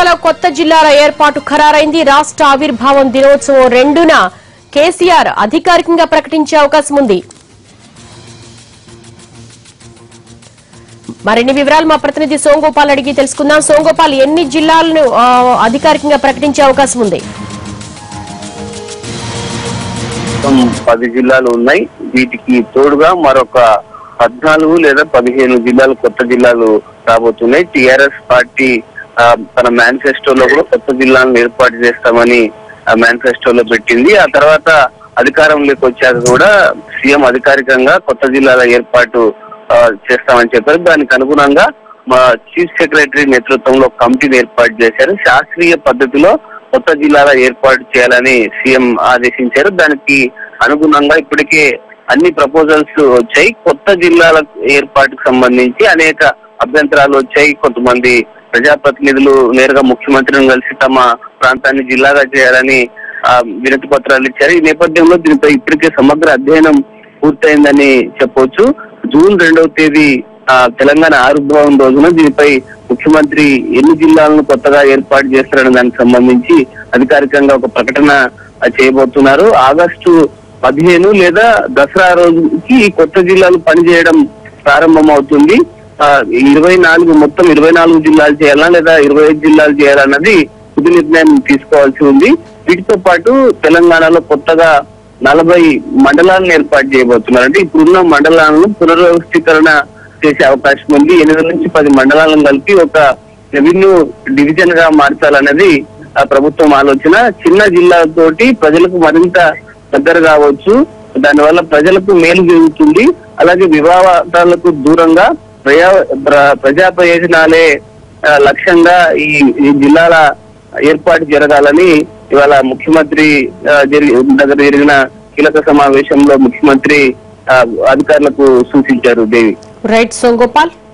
తెలంగాణలో కొత్త జిల్లాల ఏర్పాటు ఖరారైంది రాష్ట్ర ఆవిర్భావం దినోత్సవం రెండున కేసీఆర్ అధికారికంగా ప్రకటించే అవకాశం ఉంది మరిన్ని వివరాలు మా ప్రతినిధి సోంగోపాల్ అడిగి తెలుసుకుందాం సోంగోపాల్ ఎన్ని జిల్లాలను ఆ, అధికారికంగా ప్రకటించే అవకాశం ఉంది మొత్తం పది జిల్లాలు ఉన్నాయి వీటికి తోడుగా మరొక పద్నాలుగు లేదా పదిహేను జిల్లాలు కొత్త జిల్లాలు రాబోతున్నాయి టిఆర్ఎస్ పార్టీ ఆ, తన మేనిఫెస్టోలో కూడా కొత్త జిల్లాలను ఏర్పాటు చేస్తామని ఆ మేనిఫెస్టోలో పెట్టింది ఆ తర్వాత అధికారంలోకి వచ్చాక కూడా సీఎం అధికారికంగా కొత్త జిల్లాల ఏర్పాటు ఆ, చేస్తామని చెప్పారు దానికి అనుగుణంగా మా చీఫ్ సెక్రటరీ నేతృత్వంలో ఒక కమిటీని ఏర్పాటు చేశారు శాస్త్రీయ పద్ధతిలో కొత్త జిల్లాల ఏర్పాటు చేయాలని సీఎం ఆదేశించారు దానికి అనుగుణంగా ఇప్పటికే అన్ని ప్రపోజల్స్ వచ్చాయి కొత్త జిల్లాల ఏర్పాటుకు సంబంధించి అనేక అభ్యంతరాలు వచ్చాయి కొంతమంది ప్రజాప్రతినిధులు నేరుగా ముఖ్యమంత్రిని కలిసి తమ ప్రాంతాన్ని జిల్లాగా చేయాలని ఆ, వినతి పత్రాలు ఇచ్చారు ఈ నేపథ్యంలో దీనిపై ఇప్పటికే సమగ్ర అధ్యయనం పూర్తయిందని చెప్పొచ్చు జూన్ రెండవ తేదీ ఆ, తెలంగాణ ఆవిర్భావం రోజున దీనిపై ముఖ్యమంత్రి ఎన్ని జిల్లాలను కొత్తగా ఏర్పాటు చేస్తారనే దానికి సంబంధించి అధికారికంగా ఒక ప్రకటన ఆ, చేయబోతున్నారు ఆగస్టు పదిహేను లేదా దసరా రోజుకి ఈ కొత్త జిల్లాలు పనిచేయడం ప్రారంభం అవుతుంది ఆ, ఇరవై నాలుగు మొత్తం ఇరవై నాలుగు జిల్లాలు చేయాలా లేదా ఇరవై ఐదు జిల్లాలు చేయాలన్నది తుది నిర్ణయం తీసుకోవాల్సి ఉంది వీటితో పాటు తెలంగాణలో కొత్తగా నలభై మండలాలను ఏర్పాటు చేయబోతున్నారు అంటే ఇప్పుడున్న మండలాలను పునర్వ్యవస్థీకరణ చేసే అవకాశం ఉంది ఎనిమిది నుంచి పది మండలాలను కలిపి ఒక రెవెన్యూ డివిజన్ గా మార్చాలన్నది ఆ ప్రభుత్వం ఆలోచన చిన్న జిల్లాతోటి ప్రజలకు మరింత దగ్గర కావచ్చు దానివల్ల ప్రజలకు మేలు జరుగుతుంది అలాగే వివాదాలకు దూరంగా ప్రజా ప్ర- ప్రజా ప్రయోజనాలే ఆ, లక్ష్యంగా ఈ ఈ జిల్లాల ఏర్పాటు జరగాలని ఇవాళ ముఖ్యమంత్రి ఆ, జరిగి దగ్గర జరిగిన కీలక సమావేశంలో ముఖ్యమంత్రి ఆ, అధికారులకు సూచించారు దేవి రైట్ సోంగోపాల్